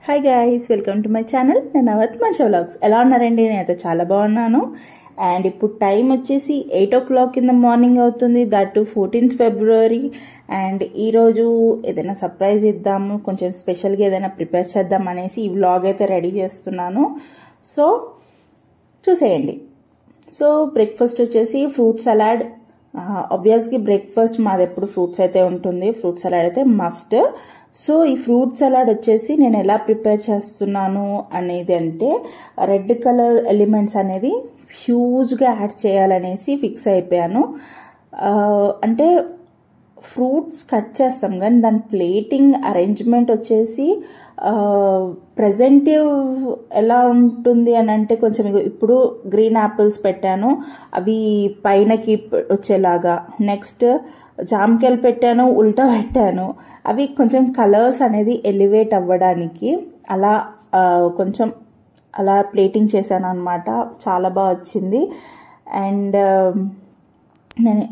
hi guys welcome to my channel నేను అవత్ మనిష వ్లాగ్స్ ఎలా ఉన్నారండి నేనైతే చాలా బాగున్నాను అండ్ ఇప్పుడు టైం వచ్చేసి eight o'clock in the morning అవుతుంది that too fourteenth February and ఈరోజు ఏదైనా సర్ప్రైజ్ ఇద్దాము కొంచెం స్పెషల్గా ఏదైనా ప్రిపేర్ చేద్దాం అనేసి ఈ వ్లాగ్ అయితే రెడీ చేస్తున్నాను సో చూసేయండి సో బ్రేక్ఫాస్ట్ వచ్చేసి ఫ్రూట్ సలాడ్ ఆబ్వియస్గా బ్రేక్ఫాస్ట్ మాది ఎప్పుడు ఫ్రూట్స్ అయితే ఉంటుంది ఫ్రూట్ సలాడ్ అయితే మస్ట్ సో ఈ ఫ్రూట్ సలాడ్ వచ్చేసి నేను ఎలా ప్రిపేర్ చేస్తున్నాను అనేది అంటే రెడ్ కలర్ ఎలిమెంట్స్ అనేది హ్యూజ్గా యాడ్ చేయాలనేసి ఫిక్స్ అయిపోయాను అంటే ఫ్రూట్స్ కట్ చేస్తాం కానీ దాని ప్లేటింగ్ అరేంజ్మెంట్ వచ్చేసి ప్రజెంటివ్ ఎలా ఉంటుంది అని అంటే కొంచెం ఇప్పుడు గ్రీన్ యాపిల్స్ పెట్టాను అవి పైనకి వచ్చేలాగా నెక్స్ట్ జామకాయలు పెట్టాను ఉల్టా పెట్టాను అవి కొంచెం కలర్స్ అనేది ఎలివేట్ అవ్వడానికి అలా కొంచెం అలా ప్లేటింగ్ చేశాను అనమాట చాలా బాగా వచ్చింది అండ్ నేను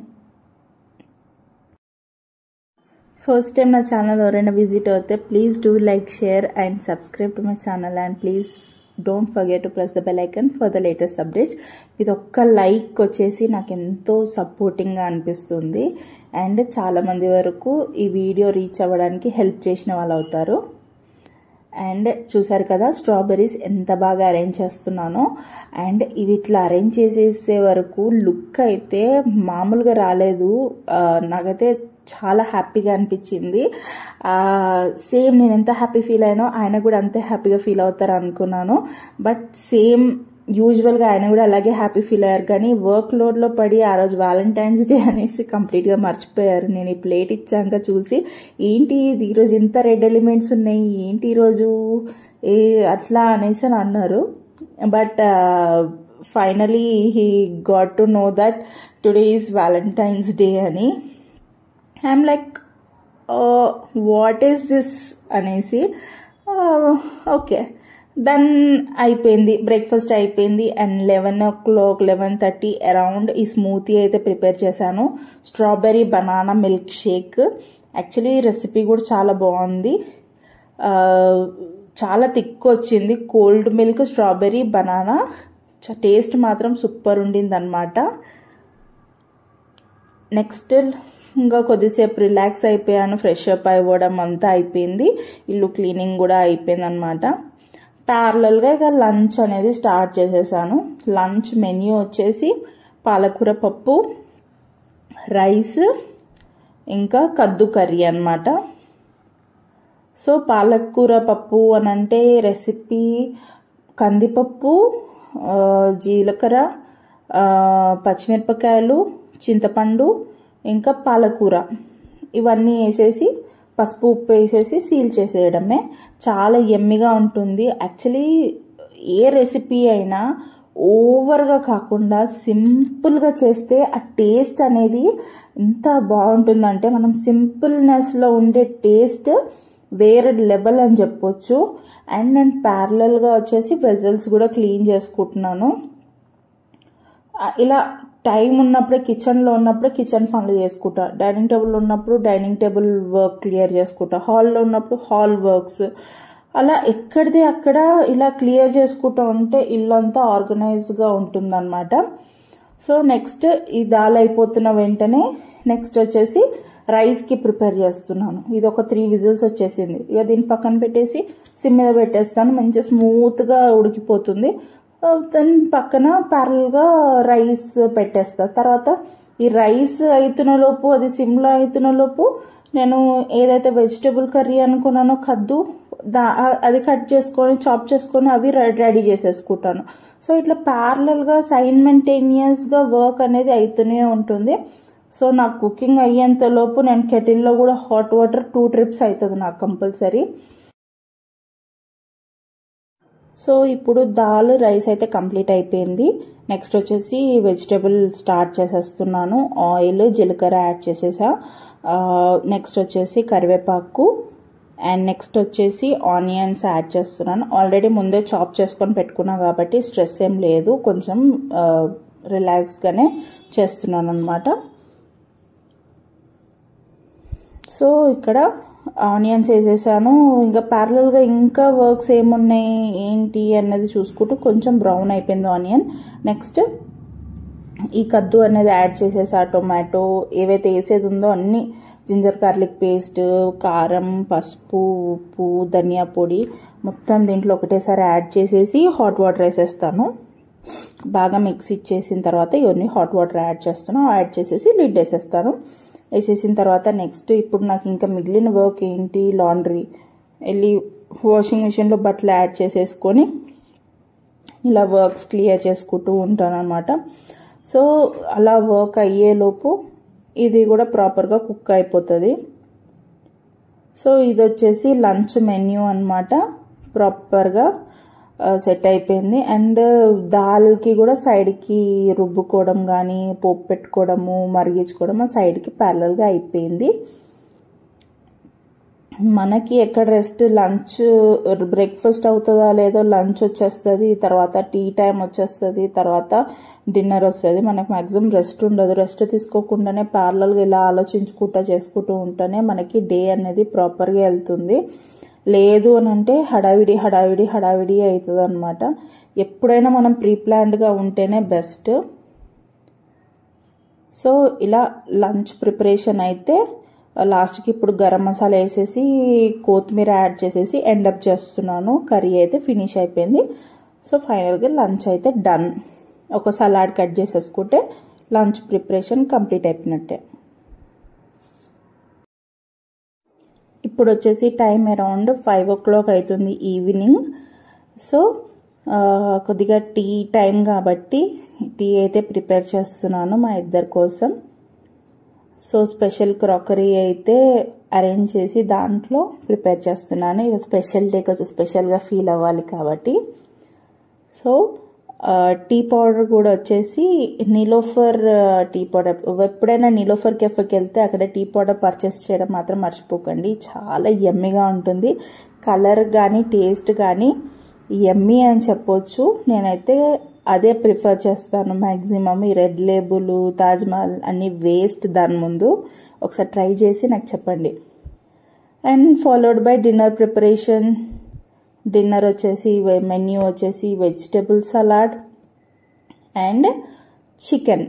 ఫస్ట్ టైం నా ఛానల్ ఎవరైనా విజిట్ అవుతే please do like share and subscribe to my channel and please don't forget to press the bell icon for the latest updates ఇది ఒక్క లైక్ వచ్చేసి నాకు ఎంతో సపోర్టింగ్గా అనిపిస్తుంది అండ్ చాలామంది వరకు ఈ వీడియో రీచ్ అవ్వడానికి హెల్ప్ చేసిన వాళ్ళు అవుతారు అండ్ చూసారు కదా స్ట్రాబెర్రీస్ ఎంత బాగా అరేంజ్ చేస్తున్నానో అండ్ ఇవి ఇట్లా అరేంజ్ చేసేసే వరకు లుక్ అయితే మామూలుగా రాలేదు నాకైతే చాలా హ్యాపీగా అనిపించింది సేమ్ నేను ఎంత హ్యాపీ ఫీల్ అయినో ఆయన కూడా అంతే హ్యాపీగా ఫీల్ అవుతారు అనుకున్నాను బట్ సేమ్ యూజువల్గా ఆయన కూడా అలాగే హ్యాపీ ఫీల్ అయ్యారు కానీ వర్క్ లోడ్లో పడి ఆ రోజు వ్యాలంటైన్స్ డే అనేసి కంప్లీట్గా మర్చిపోయారు నేను ఈ ప్లేట్ ఇచ్చాక చూసి ఏంటి ఇది ఈరోజు ఇంత రెడ్ ఎలిమెంట్స్ ఉన్నాయి ఏంటి ఈరోజు ఏ అట్లా అనేసి అని అన్నారు but finally he got to know that today is Valentine's day అని I'm like what is this అనేసి ఓకే దెన్ అయిపోయింది బ్రేక్ఫాస్ట్ అయిపోయింది and eleven o'clock eleven thirty around ఈ స్మూతీ అయితే ప్రిపేర్ చేశాను strawberry banana milk shake actually recipe కూడా చాలా బాగుంది చాలా థిక్ వచ్చింది cold milk strawberry banana taste మాత్రం సూపర్ ఉండింది అనమాట నెక్స్ట్ ఇంకా కొద్దిసేపు రిలాక్స్ అయిపోయాను ఫ్రెష్ అప్ అవ్వడం అంతా అయిపోయింది ఇల్లు క్లీనింగ్ కూడా అయిపోయింది అనమాట ప్యారలల్గా ఇక లంచ్ అనేది స్టార్ట్ చేసేసాను లంచ్ మెన్యూ వచ్చేసి పాలకూర పప్పు రైస్ ఇంకా కద్దు కర్రీ అనమాట సో పాలకూర పప్పు అని అంటే రెసిపీ కందిపప్పు జీలకర్ర పచ్చిమిరపకాయలు చింతపండు ఇంకా పాలకూర ఇవన్నీ వేసేసి పసుపు ఉప్పు వేసేసి సీల్ చేసేయడమే చాలా ఎమ్మిగా ఉంటుంది యాక్చువల్లీ ఏ రెసిపీ అయినా ఓవర్గా కాకుండా సింపుల్గా చేస్తే ఆ టేస్ట్ అనేది ఎంత బాగుంటుందంటే మనం సింపుల్నెస్లో ఉండే టేస్ట్ వేరే లెవెల్ అని చెప్పొచ్చు అండ్ నేను ప్యారలల్గా వచ్చేసి వెజల్స్ కూడా క్లీన్ చేసుకుంటున్నాను ఇలా టైం ఉన్నప్పుడే కిచెన్లో ఉన్నప్పుడే కిచెన్ పనులు చేసుకుంటా డైనింగ్ టేబుల్ ఉన్నప్పుడు డైనింగ్ టేబుల్ వర్క్ క్లియర్ చేసుకుంటా హాల్లో ఉన్నప్పుడు హాల్ వర్క్స్ అలా ఎక్కడిది అక్కడ ఇలా క్లియర్ చేసుకుంటూ ఉంటే ఇల్లు అంతా ఆర్గనైజ్గా ఉంటుందన్నమాట సో నెక్స్ట్ ఈ దాల్ అయిపోతున్న వెంటనే నెక్స్ట్ వచ్చేసి రైస్కి ప్రిపేర్ చేస్తున్నాను ఇది ఒక త్రీ విజిల్స్ వచ్చేసింది ఇక దీన్ని పక్కన పెట్టేసి సిమ్ మీద పెట్టేస్తాను మంచిగా స్మూత్గా ఉడికిపోతుంది దాని పక్కన ప్యారల్గా రైస్ పెట్టేస్తా తర్వాత ఈ రైస్ అవుతున్న లోపు అది సిమ్లో అవుతున్న లోపు నేను ఏదైతే వెజిటేబుల్ కర్రీ అనుకున్నానో కద్దు దా అది కట్ చేసుకొని చాప్ చేసుకొని అవి రెడీ చేసేసుకుంటాను సో ఇట్లా ప్యారలల్గా సైన్మెంటేనియస్గా వర్క్ అనేది అవుతూనే ఉంటుంది సో నాకు కుకింగ్ అయ్యేంత లోపు నేను కెటిల్లో కూడా హాట్ వాటర్ టూ ట్రిప్స్ అవుతుంది నాకు కంపల్సరీ సో ఇప్పుడు దాల్ రైస్ అయితే కంప్లీట్ అయిపోయింది నెక్స్ట్ వచ్చేసి వెజిటేబుల్ స్టార్ట్ చేసేస్తున్నాను ఆయిల్ జీలకర్ర యాడ్ చేసేసా నెక్స్ట్ వచ్చేసి కరివేపాకు అండ్ నెక్స్ట్ వచ్చేసి ఆనియన్స్ యాడ్ చేస్తున్నాను ఆల్రెడీ ముందే చాప్ చేసుకొని పెట్టుకున్నా కాబట్టి స్ట్రెస్ ఏం లేదు కొంచెం రిలాక్స్గానే చేస్తున్నాను అనమాట సో ఇక్కడ ఆనియన్స్ వేసేసాను ఇంకా ప్యారలల్గా ఇంకా వర్క్స్ ఏమున్నాయి ఏంటి అన్నది చూసుకుంటూ కొంచెం బ్రౌన్ అయిపోయింది ఆనియన్ నెక్స్ట్ ఈ కద్దు అనేది యాడ్ చేసేసా టొమాటో ఏవైతే వేసేది ఉందో అన్నీ జింజర్ గార్లిక్ పేస్ట్ కారం పసుపు ఉప్పు ధనియా పొడి మొత్తం దీంట్లో ఒకటేసారి యాడ్ చేసేసి హాట్ వాటర్ వేసేస్తాను బాగా మిక్స్ ఇచ్చేసిన తర్వాత ఇవన్నీ హాట్ వాటర్ యాడ్ చేస్తాను యాడ్ చేసేసి లిడ్ వేసేస్తాను వేసేసిన తర్వాత నెక్స్ట్ ఇప్పుడు నాకు ఇంకా మిగిలిన వర్క్ ఏంటి లాండ్రీ వెళ్ళి వాషింగ్ మిషన్లో బట్టలు యాడ్ చేసేసుకొని ఇలా వర్క్స్ క్లియర్ చేసుకుంటూ ఉంటాను అనమాట సో అలా వర్క్ అయ్యేలోపు ఇది కూడా ప్రాపర్గా కుక్ అయిపోతుంది సో ఇది వచ్చేసి లంచ్ మెన్యూ అనమాట ప్రాపర్గా సెట్ అయిపోయింది అండ్ దాల్కి కూడా సైడ్కి రుబ్బుకోవడం కానీ పోపు పెట్టుకోవడము మరిగించుకోవడం సైడ్కి ప్యారలల్గా అయిపోయింది మనకి ఎక్కడ రెస్ట్ లంచ్ బ్రేక్ఫాస్ట్ అవుతుందా లేదో లంచ్ వచ్చేస్తుంది తర్వాత టీ టైం వచ్చేస్తుంది తర్వాత డిన్నర్ వస్తుంది మనకు మ్యాక్సిమం రెస్ట్ ఉండదు రెస్ట్ తీసుకోకుండానే ప్యారలల్గా ఇలా ఆలోచించుకుంటా చేసుకుంటూ ఉంటేనే మనకి డే అనేది ప్రాపర్గా వెళ్తుంది లేదు అని అంటే హడావిడి హడావిడి హడావిడి అవుతుంది అనమాట ఎప్పుడైనా మనం ప్రీ ప్లాన్డ్గా ఉంటేనే బెస్ట్ సో ఇలా లంచ్ ప్రిపరేషన్ అయితే లాస్ట్కి ఇప్పుడు గరం మసాలా వేసేసి కొత్తిమీర యాడ్ చేసేసి ఎండప్ చేస్తున్నాను కర్రీ అయితే ఫినిష్ అయిపోయింది సో ఫైనల్గా లంచ్ అయితే డన్ ఒక సలాడ్ కట్ చేసేసుకుంటే లంచ్ ప్రిపరేషన్ కంప్లీట్ అయిపోయినట్టే ఇప్పుడు వచ్చేసి time around five o'clock అవుతుంది ఈవినింగ్ సో కొద్దిగా టీ టైం కాబట్టి టీ అయితే ప్రిపేర్ చేస్తున్నాను మా ఇద్దరి కోసం సో స్పెషల్ క్రాకరీ అయితే అరేంజ్ చేసి దాంట్లో ప్రిపేర్ చేస్తున్నాను ఇక స్పెషల్ డే కొంచెం స్పెషల్గా ఫీల్ అవ్వాలి కాబట్టి సో టీ పౌడర్ కూడా వచ్చేసి నిలోఫర్ టీ పౌడర్ ఎప్పుడైనా నిలోఫర్ కెఫెకి వెళ్తే అక్కడ టీ పౌడర్ పర్చేస్ చేయడం మాత్రం మర్చిపోకండి చాలా ఎమ్మిగా ఉంటుంది కలర్ కానీ టేస్ట్ కానీ ఎమ్మి అని చెప్పొచ్చు నేనైతే అదే ప్రిఫర్ చేస్తాను మ్యాక్సిమం ఈ రెడ్ లేబుల్ తాజ్మహల్ అన్ని వేస్ట్ దాని ముందు ఒకసారి ట్రై చేసి నాకు చెప్పండి and followed by dinner preparation dinner వచ్చేసి మెన్యూ వచ్చేసి vegetable salad and chicken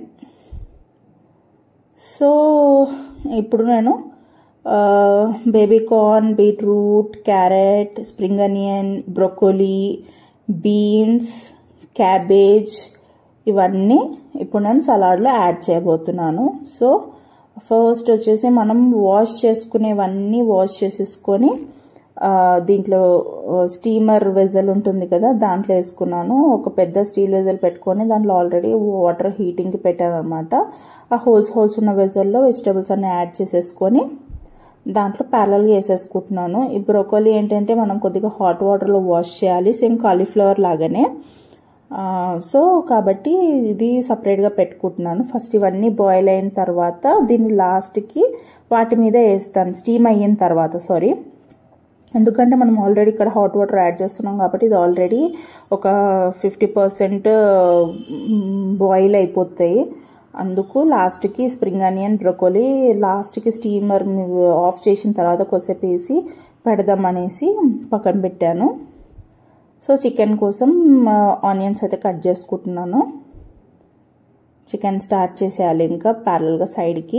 so ఇప్పుడు నేను baby corn beetroot carrot spring onion broccoli beans cabbage ఇవన్నీ ఇప్పుడు నేను సలాడ్లో యాడ్ చేయబోతున్నాను సో ఫస్ట్ వచ్చేసి మనం వాష్ చేసుకునేవన్నీ వాష్ చేసేసుకొని దీంట్లో స్టీమర్ వెజల్ ఉంటుంది కదా దాంట్లో వేసుకున్నాను ఒక పెద్ద స్టీల్ వెజల్ పెట్టుకొని దాంట్లో ఆల్రెడీ వాటర్ హీటింగ్కి పెట్టాను అనమాట ఆ హోల్స్ హోల్స్ ఉన్న వెజల్లో వెజిటేబుల్స్ అన్నీ యాడ్ చేసేసుకొని దాంట్లో ప్యారల్గా వేసేసుకుంటున్నాను ఈ బ్రోకోలీ ఏంటంటే మనం కొద్దిగా హాట్ వాటర్లో వాష్ చేయాలి సేమ్ కాలీఫ్లవర్ లాగానే సో కాబట్టి ఇది సపరేట్గా పెట్టుకుంటున్నాను ఫస్ట్ ఇవన్నీ బాయిల్ అయిన తర్వాత దీన్ని లాస్ట్కి వాటి మీద వేస్తాను స్టీమ్ అయిన తర్వాత సారీ ఎందుకంటే మనం ఆల్రెడీ ఇక్కడ హాట్ వాటర్ యాడ్ చేస్తున్నాం కాబట్టి ఇది ఆల్రెడీ ఒక ఫిఫ్టీ పర్సెంట్ బాయిల్ అయిపోతాయి అందుకు లాస్ట్కి స్ప్రింగ్ ఆనియన్ బ్రొకోలీ లాస్ట్కి స్టీమర్ ఆఫ్ చేసిన తర్వాత కొద్దిసేపు వేసి పెడదామనేసి పక్కన పెట్టాను సో చికెన్ కోసం ఆనియన్స్ అయితే కట్ చేసుకుంటున్నాను చికెన్ స్టార్ట్ చేసేయాలి ఇంకా ప్యారల్గా సైడ్కి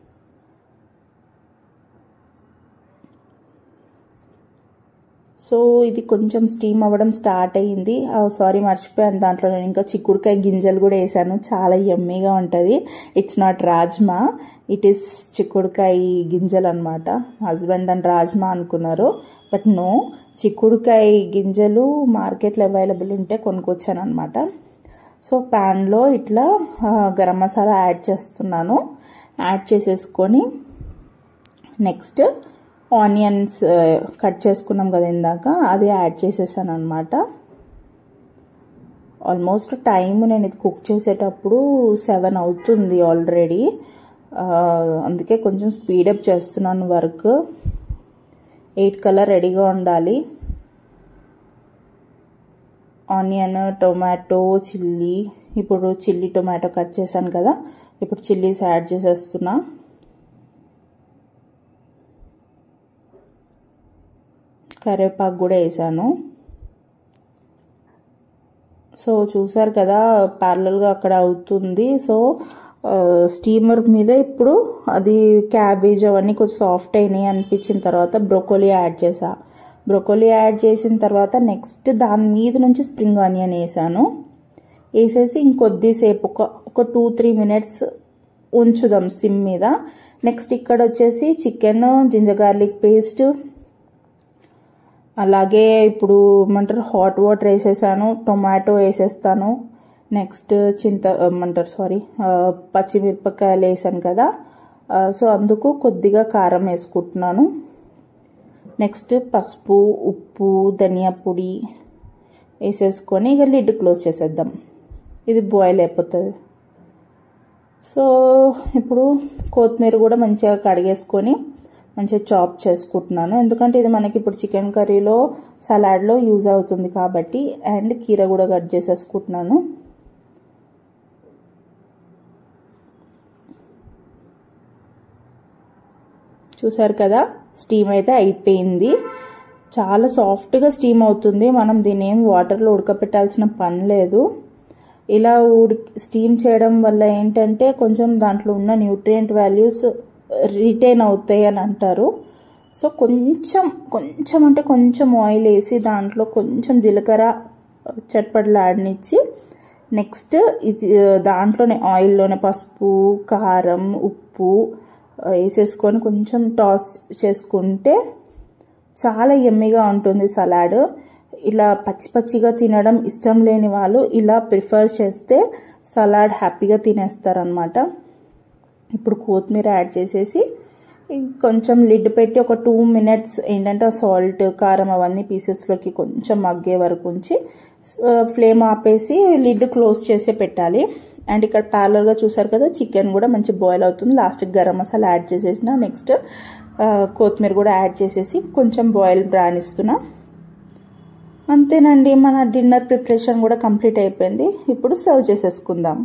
సో ఇది కొంచెం స్టీమ్ అవ్వడం స్టార్ట్ అయ్యింది సారీ మర్చిపోయాను దాంట్లో నేను ఇంకా చిక్కుడుకాయ గింజలు కూడా వేసాను చాలా ఎమ్మీగా ఉంటుంది it's not rajma it is చిక్కుడుకాయ గింజలు అనమాట హస్బెండ్ దాన్ని రాజ్మా అనుకున్నారు బట్ నో చిక్కుడుకాయ గింజలు మార్కెట్లో అవైలబుల్ ఉంటే కొనుక్కొచ్చాను అనమాట సో ప్యాన్లో ఇట్లా గరం మసాలా యాడ్ చేస్తున్నాను యాడ్ చేసేసుకొని నెక్స్ట్ ఆనియన్స్ కట్ చేసుకున్నాం కదా ఇందాక అది యాడ్ చేసేసాను అనమాట ఆల్మోస్ట్ టైం నేను ఇది కుక్ చేసేటప్పుడు సెవెన్ అవుతుంది ఆల్రెడీ అందుకే కొంచెం స్పీడప్ చేస్తున్నాను వర్క్ ఎయిట్ కలర్ రెడీగా ఉండాలి ఆనియన్ టొమాటో చిల్లీ ఇప్పుడు చిల్లీ టొమాటో కట్ చేశాను కదా ఇప్పుడు చిల్లీస్ యాడ్ చేసేస్తున్నా కరివేపాకు కూడా వేసాను సో చూసారు కదా ప్యారలల్గా అక్కడ అవుతుంది సో స్టీమర్ మీద ఇప్పుడు అది క్యాబేజ్ అవన్నీ కొంచెం సాఫ్ట్ అయినాయి అనిపించిన తర్వాత బ్రోకోలీ యాడ్ చేసా బ్రోకోలీ యాడ్ చేసిన తర్వాత నెక్స్ట్ దాని మీద నుంచి స్ప్రింగ్ ఆనియన్ వేసాను వేసేసి ఇంకొద్దిసేపు ఒక ఒక టూ త్రీ మినిట్స్ ఉంచుదాం సిమ్ మీద నెక్స్ట్ ఇక్కడ వచ్చేసి చికెన్ జింజర్ గార్లిక్ పేస్ట్ అలాగే ఇప్పుడు ఏమంటారు హాట్ వాటర్ వేసేసాను టొమాటో వేసేస్తాను నెక్స్ట్ చింత ఏమంటారు సారీ పచ్చిమిరపకాయలు వేసాను కదా సో అందుకు కొద్దిగా కారం వేసుకుంటున్నాను నెక్స్ట్ పసుపు ఉప్పు ధనియా పొడి వేసేసుకొని ఇక లిడ్ క్లోజ్ చేసేద్దాం ఇది బాయిల్ అయిపోతుంది సో ఇప్పుడు కొత్తిమీర కూడా మంచిగా కడిగేసుకొని మంచిగా చాప్ చేసుకుంటున్నాను ఎందుకంటే ఇది మనకి ఇప్పుడు చికెన్ కర్రీలో సలాడ్లో యూజ్ అవుతుంది కాబట్టి అండ్ కీర కూడా కట్ చేసేసుకుంటున్నాను చూసారు కదా స్టీమ్ అయితే అయిపోయింది చాలా సాఫ్ట్గా స్టీమ్ అవుతుంది మనం దీన్ని ఏం వాటర్లో ఉడకపెట్టాల్సిన పని లేదు ఇలా ఉడి స్టీమ్ చేయడం వల్ల ఏంటంటే కొంచెం దాంట్లో ఉన్న న్యూట్రియంట్ వాల్యూస్ రిటైన్ అవుతాయి అని అంటారు సో కొంచెం కొంచెం అంటే కొంచెం ఆయిల్ వేసి దాంట్లో కొంచెం జీలకర్ర చట్పట్లాడనిచ్చి నెక్స్ట్ ఇది దాంట్లోనే ఆయిల్లోనే పసుపు కారం ఉప్పు వేసేసుకొని కొంచెం టాస్ చేసుకుంటే చాలా ఎమ్మిగా ఉంటుంది సలాడ్ ఇలా పచ్చి పచ్చిగా తినడం ఇష్టం లేని వాళ్ళు ఇలా ప్రిఫర్ చేస్తే సలాడ్ హ్యాపీగా తినేస్తారనమాట ఇప్పుడు కొత్తిమీర యాడ్ చేసేసి కొంచెం లిడ్ పెట్టి ఒక టూ మినిట్స్ ఏంటంటే సాల్ట్ కారం అవన్నీ పీసెస్లోకి కొంచెం మగ్గే వరకు ఉంచి ఫ్లేమ్ ఆపేసి లిడ్ క్లోజ్ చేసే పెట్టాలి అండ్ ఇక్కడ ప్యారలర్గా చూసారు కదా చికెన్ కూడా మంచి బాయిల్ అవుతుంది లాస్ట్కి గరం మసాలా యాడ్ చేసేసిన నెక్స్ట్ కొత్తిమీర కూడా యాడ్ చేసేసి కొంచెం బాయిల్ రానిస్తున్నా అంతేనండి మన డిన్నర్ ప్రిపరేషన్ కూడా కంప్లీట్ అయిపోయింది ఇప్పుడు సర్వ్ చేసేసుకుందాం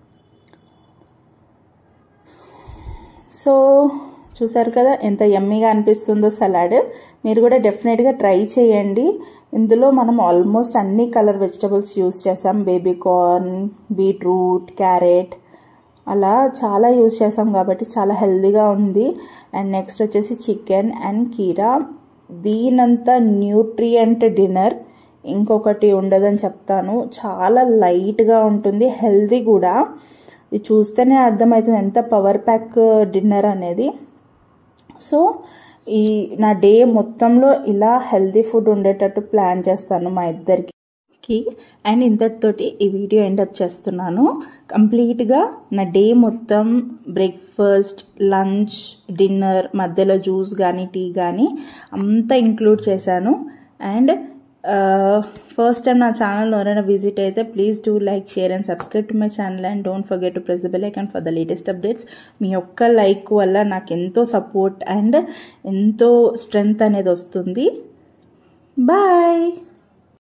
సో చూసారు కదా ఎంత ఎమ్మీగా అనిపిస్తుందో సలాడ్ మీరు కూడా డెఫినెట్గా ట్రై చేయండి ఇందులో మనం ఆల్మోస్ట్ అన్ని కలర్ వెజిటబుల్స్ యూస్ చేసాం బేబీ కార్న్ బీట్రూట్ క్యారెట్ అలా చాలా యూస్ చేసాం కాబట్టి చాలా హెల్దీగా ఉంది అండ్ నెక్స్ట్ వచ్చేసి చికెన్ అండ్ కీరా దీనంత న్యూట్రియంట్ డిన్నర్ ఇంకొకటి ఉండదని చెప్తాను చాలా లైట్గా ఉంటుంది హెల్దీ కూడా ఇది చూస్తేనే అర్థమవుతుంది ఎంత పవర్ ప్యాక్ డిన్నర్ అనేది సో ఈ నా డే మొత్తంలో ఇలా హెల్తీ ఫుడ్ ఉండేటట్టు ప్లాన్ చేస్తాను మా ఇద్దరికి అండ్ ఇంతటితోటి ఈ వీడియో ఎండప్ చేస్తున్నాను కంప్లీట్గా నా డే మొత్తం బ్రేక్ఫాస్ట్ లంచ్ డిన్నర్ మధ్యలో జ్యూస్ కానీ టీ కానీ అంతా ఇంక్లూడ్ చేశాను అండ్ ఫస్ట్ టైం నా ఛానల్లో ఎవరైనా విజిట్ అయితే please do like share and subscribe to my channel and don't forget to press the bell icon for the latest updates మీ ఒక్క లైక్ వల్ల నాకు ఎంతో సపోర్ట్ అండ్ ఎంతో స్ట్రెంగ్త్ అనేది వస్తుంది బాయ్